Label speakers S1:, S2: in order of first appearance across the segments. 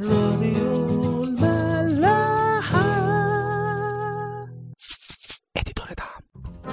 S1: راديو الملاحة اديتور دعم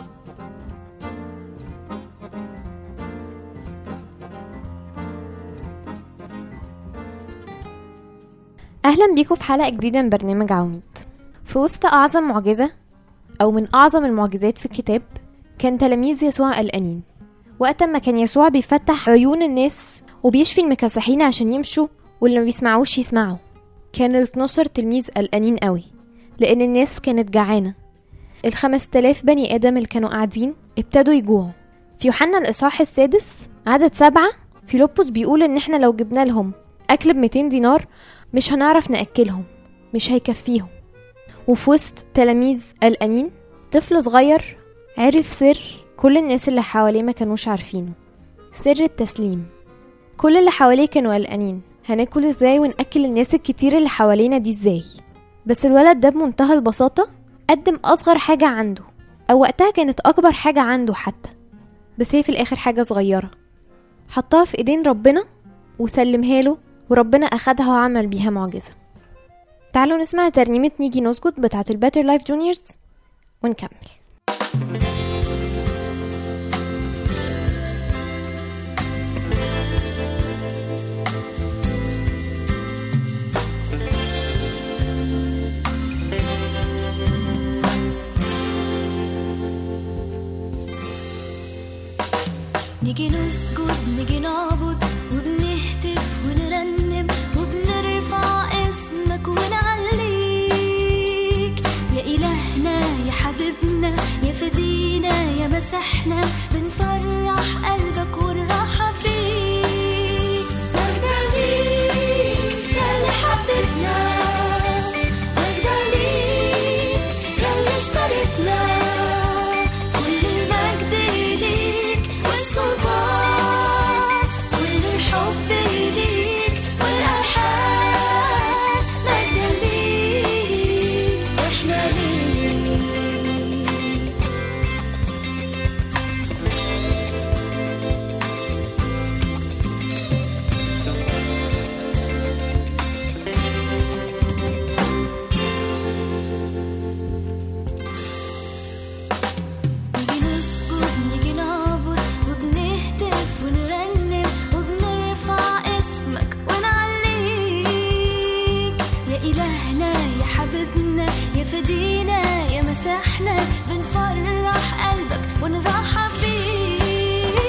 S2: أهلا بيكم في حلقة جديدة من برنامج عواميد في وسط أعظم معجزة أو من أعظم المعجزات في الكتاب كان تلاميذ يسوع قلقانين وقت ما كان يسوع بيفتح عيون الناس وبيشفي المكسحين عشان يمشوا واللي ما بيسمعوش يسمعوا كان ال 12 تلميذ قلقانين قوي لأن الناس كانت جعانة الخمس تلاف بني آدم اللي كانوا قاعدين ابتدوا يجوعوا في يوحنا الإصحاح السادس عدد سبعة فيلبس بيقول إن إحنا لو جبنا لهم أكل ب 200 دينار مش هنعرف نأكلهم مش هيكفيهم وفي وسط تلاميذ قلقانين طفل صغير عرف سر كل الناس اللي حواليه ما كانوش عارفينه سر التسليم كل اللي حواليه كانوا قلقانين هناكل ازاي ونأكل الناس الكتير اللي حوالينا دي ازاي بس الولد ده بمنتهى البساطة قدم أصغر حاجة عنده أو وقتها كانت أكبر حاجة عنده حتى بس هي في الآخر حاجة صغيرة حطها في إيدين ربنا وسلمها له وربنا أخدها وعمل بيها معجزة تعالوا نسمع ترنيمة نيجي نسجد بتاعة الباتر لايف جونيورز ونكمل
S3: نيجي نسجد نيجي نعبد وبنهتف ونرنم وبنرفع اسمك ونعليك يا إلهنا يا حبيبنا يا فدينا يا مسحنا بنفرح قلبك ونرحب بيك مجدا ليك يا اللي حبيبنا مجدا ليك يا اللي اشتريتنا كل المجد ليك والسلطان كل الحب ليك والألحان مجدا ليك احنا ليك نيجي نسجد نيجي نعبد وبنهتف ونرنم وبنرفع اسمك ونعليك يا إلهنا يا حبيبنا يا فدينا يا مسحنا بنفرح قلبك ونرحب بيك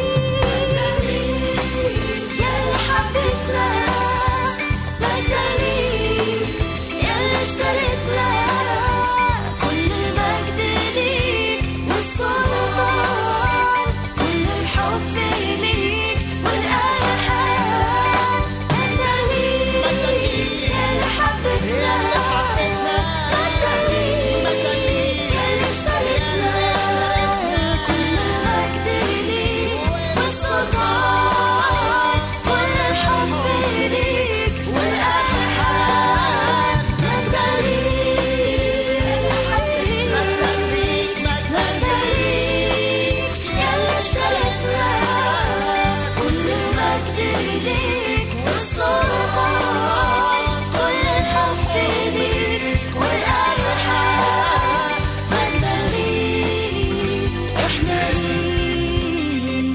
S3: يا اللي حبيتنا مجدا ليك يا اللي اشتريتنا كل المجد ليك والسلطان كل الحب ليك والألحان مجدا ليك يا اللي حبيتنا مجدا ليك يا اللي اشتريتنا كل المجد ليك والسلطان كل الحب ليك والألحان مجدا ليك مجدا ليك يا اللي اشتريتنا كل المجد ليك والسلطان كل الحب ليك والألحان مجدا ليك احنا ليك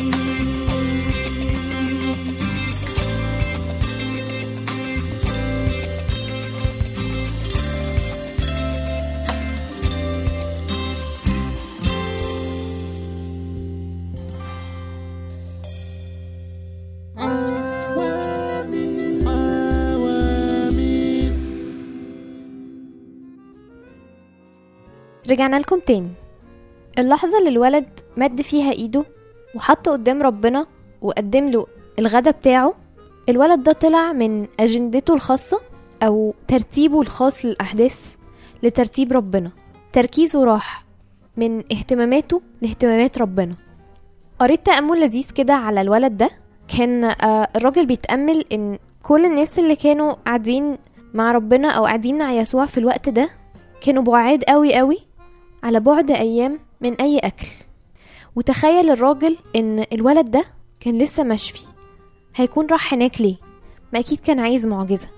S2: رجعنا لكم تاني اللحظة اللي الولد مد فيها ايده وحطه قدام ربنا وقدم له الغدا بتاعه الولد ده طلع من أجندته الخاصة أو ترتيبه الخاص للأحداث لترتيب ربنا تركيزه راح من اهتماماته لاهتمامات ربنا قريت تأمل لذيذ كده على الولد ده كان آه، الراجل بيتأمل إن كل الناس اللي كانوا قاعدين مع ربنا أو قاعدين مع يسوع في الوقت ده كانوا بعاد قوي قوي على بعد أيام من أي أكل وتخيل الراجل إن الولد ده كان لسه مشفي هيكون راح هناك ليه ما أكيد كان عايز معجزة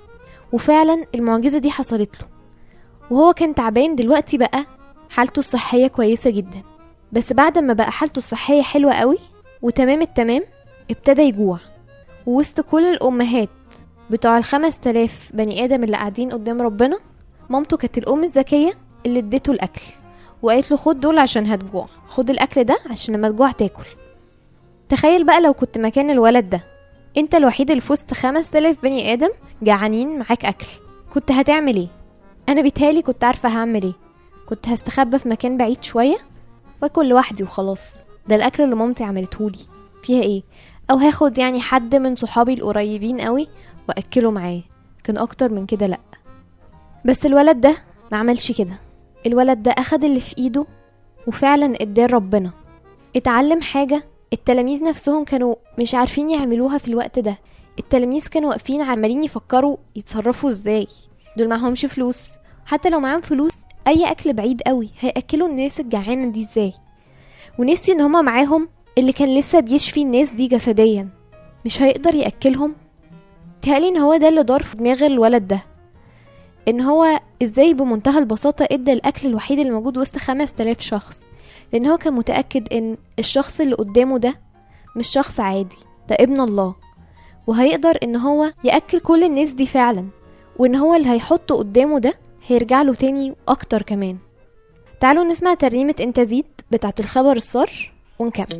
S2: وفعلا المعجزة دي حصلت له وهو كان تعبان دلوقتي بقى حالته الصحية كويسة جدا بس بعد ما بقى حالته الصحية حلوة قوي وتمام التمام ابتدى يجوع ووسط كل الأمهات بتوع الخمس تلاف بني آدم اللي قاعدين قدام ربنا مامته كانت الأم الذكية اللي اديته الأكل وقالت له خد دول عشان هتجوع خد الأكل ده عشان لما تجوع تاكل تخيل بقى لو كنت مكان الولد ده انت الوحيد اللي في وسط خمس تلاف بني آدم جعانين معاك أكل كنت هتعمل ايه؟ أنا بيتهيألي كنت عارفة هعمل ايه كنت هستخبى في مكان بعيد شوية واكل لوحدي وخلاص ده الأكل اللي مامتي عملتهولي فيها ايه؟ أو هاخد يعني حد من صحابي القريبين قوي وأكله معاه كان أكتر من كده لأ بس الولد ده ما عملش كده الولد ده أخد اللي في إيده وفعلا اداه ربنا اتعلم حاجة التلاميذ نفسهم كانوا مش عارفين يعملوها في الوقت ده التلاميذ كانوا واقفين عمالين يفكروا يتصرفوا ازاي دول معهمش فلوس حتى لو معاهم فلوس اي اكل بعيد قوي هياكلوا الناس الجعانه دي ازاي ونسيوا ان هما معاهم اللي كان لسه بيشفي الناس دي جسديا مش هيقدر ياكلهم تهيألي ان هو ده اللي دار في دماغ الولد ده ان هو ازاي بمنتهى البساطه ادى الاكل الوحيد اللي موجود وسط خمس تلاف شخص لان هو كان متاكد ان الشخص اللي قدامه ده مش شخص عادي ده ابن الله وهيقدر ان هو ياكل كل الناس دي فعلا وان هو اللي هيحطه قدامه ده هيرجع له تاني اكتر كمان تعالوا نسمع ترنيمة انت زيد بتاعت الخبر السار ونكمل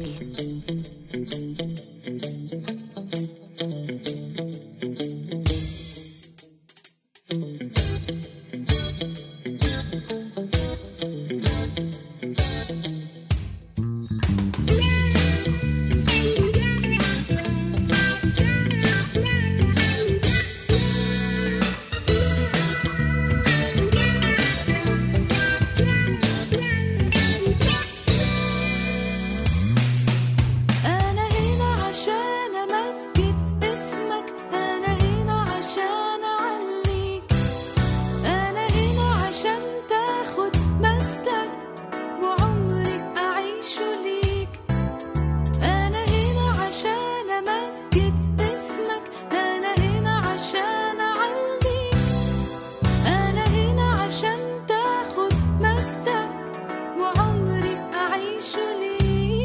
S3: أنا هنا عشان أمجد اسمك أنا هنا عشان أعليك أنا هنا عشان تاخد مجدك وعمري أعيشه ليك أنا هنا عشان أمجد اسمك أنا هنا عشان أعليك أنا هنا عشان تاخد مجدك وعمري أعيشه ليك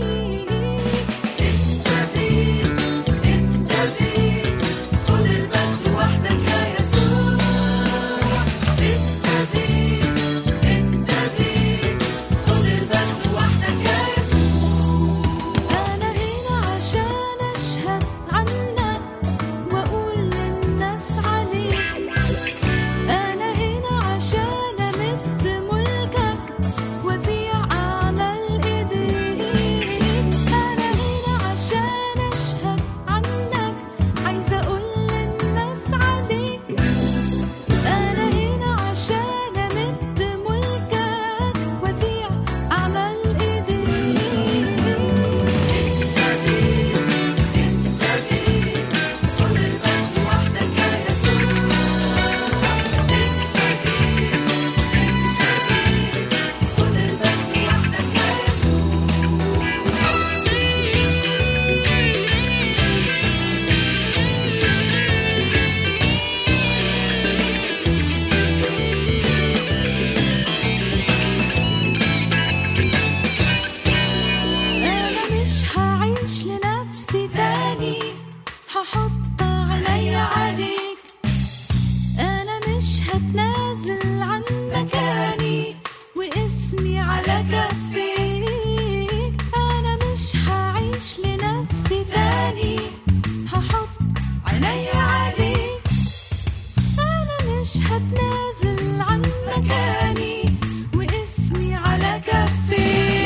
S3: انت زين انت زين خد المجد وحدك يا يسوع انت زين انت زين خد المجد وحدك يا يسوع انا هنا عشان اشهد عنك واقول للناس عليك انا هنا عشان امد ملكك وذيع اعمال ايديك انا هنا عشان اشهد عنك عايزه اقول للناس عليك انا هنا عشان امد ملكك وذيع اعمال ايديك انت زين انت زين خد المجد وحدك يا يسوع انت زين انت زين خد المجد وحدك يا يسوع أنا مش هعيش لنفسي تاني هحط عيني عليك أنا مش هتنازل عن مكاني واسمي على كفيك أنا مش هعيش لنفسي تاني هحط عيني عليك أنا مش هتنازل عن مكاني واسمي على كفي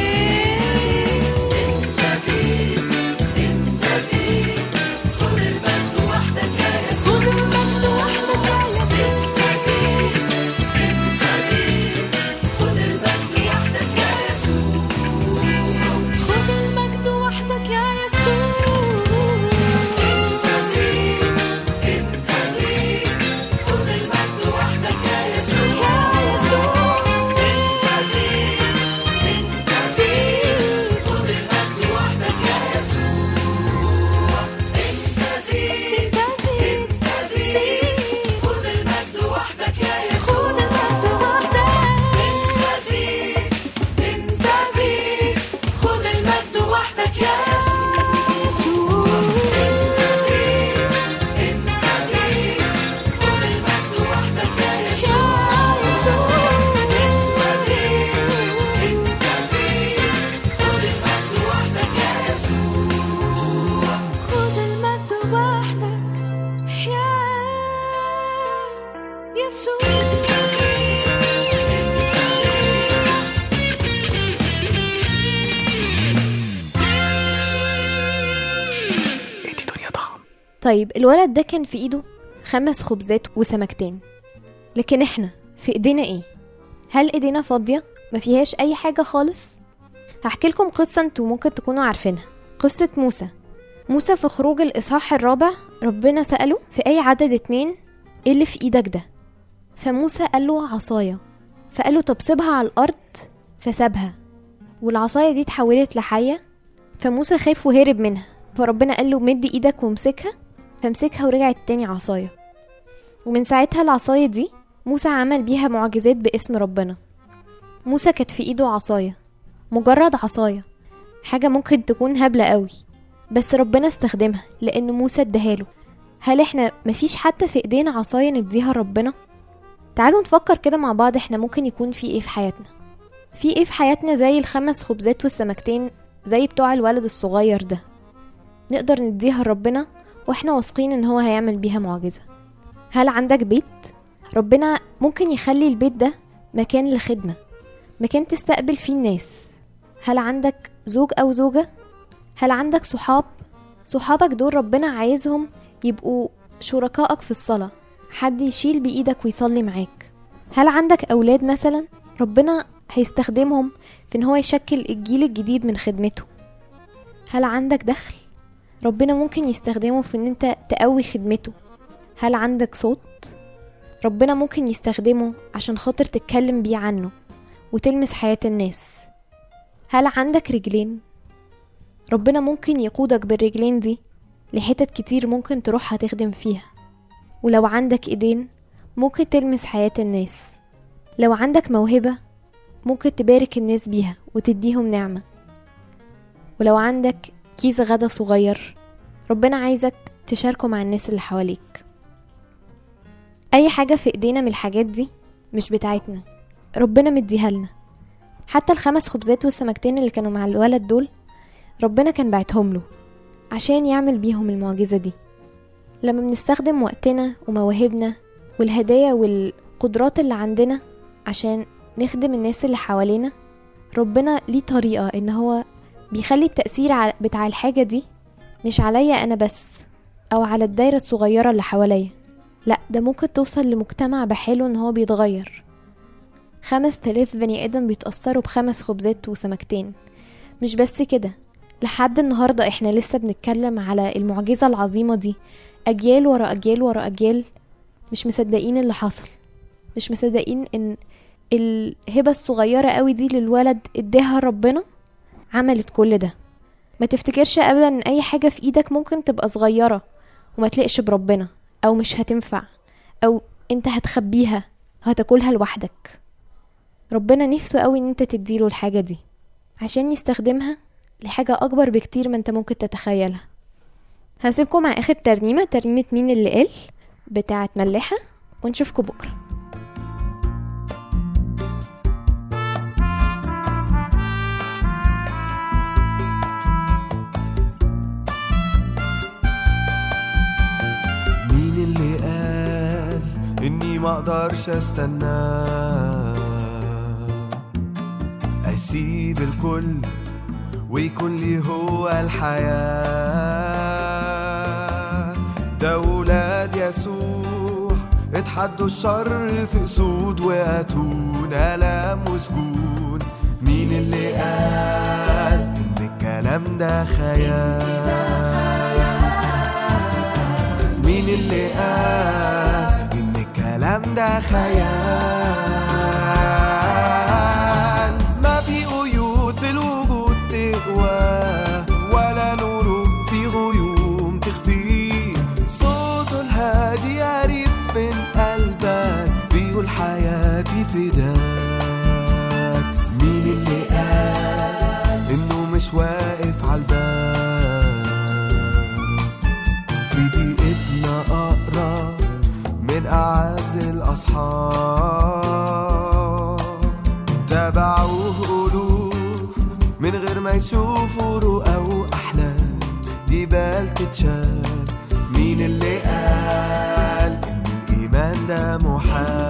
S3: انت زين انت زين خد المجد وحدك يا يسوع خد المجد وحدك يا يسوع انت زين انت زين خد المجد وحدك يا يسوع خد المجد وحدك يا يسوع انت زين انت زين خد المجد وحدك يا يسوع يا يسوع يسوع
S1: ادي دنيا طعم
S2: طيب الولد ده كان في ايده خمس خبزات وسمكتين لكن احنا في ايدينا ايه هل ايدينا فاضية ما فيهاش اي حاجة خالص هحكي لكم قصة انتوا ممكن تكونوا عارفينها قصة موسى موسى في خروج الإصحاح الرابع ربنا سأله في أي عدد اتنين ايه اللي في ايدك ده فموسى قال له عصاية فقال له طب سيبها على الأرض فسابها والعصاية دي اتحولت لحية فموسى خاف وهرب منها فربنا قال له مد ايدك وامسكها فمسكها ورجعت تاني عصاية ومن ساعتها العصاية دي موسى عمل بيها معجزات باسم ربنا موسى كانت في ايده عصاية مجرد عصاية حاجة ممكن تكون هبلة قوي بس ربنا استخدمها لأن موسى اداهاله هل احنا مفيش حتى في ايدينا عصاية نديها ربنا؟ تعالوا نفكر كده مع بعض احنا ممكن يكون في ايه في حياتنا في ايه في حياتنا زي الخمس خبزات والسمكتين زي بتوع الولد الصغير ده نقدر نديها لربنا واحنا واثقين ان هو هيعمل بيها معجزة هل عندك بيت؟ ربنا ممكن يخلي البيت ده مكان للخدمة مكان تستقبل فيه الناس هل عندك زوج أو زوجة؟ هل عندك صحاب؟ صحابك دول ربنا عايزهم يبقوا شركائك في الصلاة حد يشيل بإيدك ويصلي معاك هل عندك أولاد مثلا؟ ربنا هيستخدمهم في إن هو يشكل الجيل الجديد من خدمته هل عندك دخل؟ ربنا ممكن يستخدمه في ان انت تقوي خدمته هل عندك صوت ربنا ممكن يستخدمه عشان خاطر تتكلم بيه عنه وتلمس حياة الناس هل عندك رجلين ربنا ممكن يقودك بالرجلين دي لحتت كتير ممكن تروحها تخدم فيها ولو عندك ايدين ممكن تلمس حياة الناس لو عندك موهبة ممكن تبارك الناس بيها وتديهم نعمة ولو عندك كيس غدا صغير ربنا عايزك تشاركه مع الناس اللي حواليك اي حاجة في ايدينا من الحاجات دي مش بتاعتنا ربنا مديها لنا حتى الخمس خبزات والسمكتين اللي كانوا مع الولد دول ربنا كان بعتهم له عشان يعمل بيهم المعجزة دي لما بنستخدم وقتنا ومواهبنا والهدايا والقدرات اللي عندنا عشان نخدم الناس اللي حوالينا ربنا ليه طريقة ان هو بيخلي التأثير ع- بتاع الحاجة دي مش عليا أنا بس أو على الدايرة الصغيرة اللي حواليا لأ ده ممكن توصل لمجتمع بحاله إن هو بيتغير خمس تلاف بني آدم بيتأثروا بخمس خبزات وسمكتين مش بس كده لحد النهاردة احنا لسه بنتكلم على المعجزة العظيمة دي أجيال ورا أجيال ورا أجيال مش مصدقين اللي حصل مش مصدقين إن الهبة الصغيرة قوي دي للولد اداها ربنا عملت كل ده ما تفتكرش ابدا ان اي حاجة في ايدك ممكن تبقى صغيرة وما تلقش بربنا او مش هتنفع او انت هتخبيها هتاكلها لوحدك ربنا نفسه قوي ان انت تديله الحاجة دي عشان يستخدمها لحاجة اكبر بكتير ما انت ممكن تتخيلها هسيبكم مع اخر ترنيمة ترنيمة مين اللي قال بتاعة ملاحة ونشوفكم بكرة
S4: مين اللي قال اني ما اقدرش استنى اسيب الكل ويكون لي هو الحياة ده ولاد يسوع اتحدوا الشر في اسود واتون الام وسجون مين اللي قال ان الكلام ده خيال مين اللي قال ان الكلام ده خيال ما في قيود في الوجود تقوى ولا نور في غيوم تخفي صوته الهادي قريب من قلبك بيقول حياتي فداك مين اللي قال انه مش واقف عالباب في دقيقتنا أقرب من أعز الأصحاب تبعوه ألوف من غير ما يشوفوا رؤى وأحلام جبال تتشال مين اللي قال إن الإيمان ده محال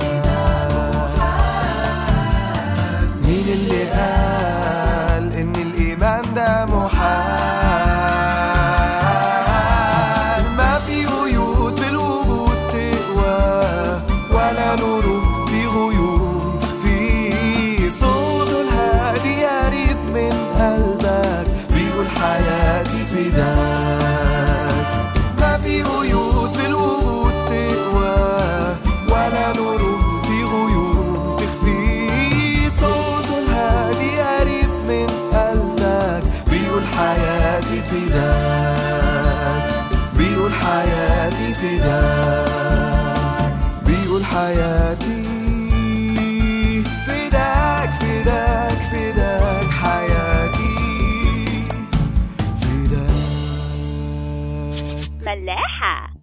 S4: حياتي فداك بيقول حياتي فداك بيقول حياتي فداك فداك فداك حياتي فداك
S5: ملاحة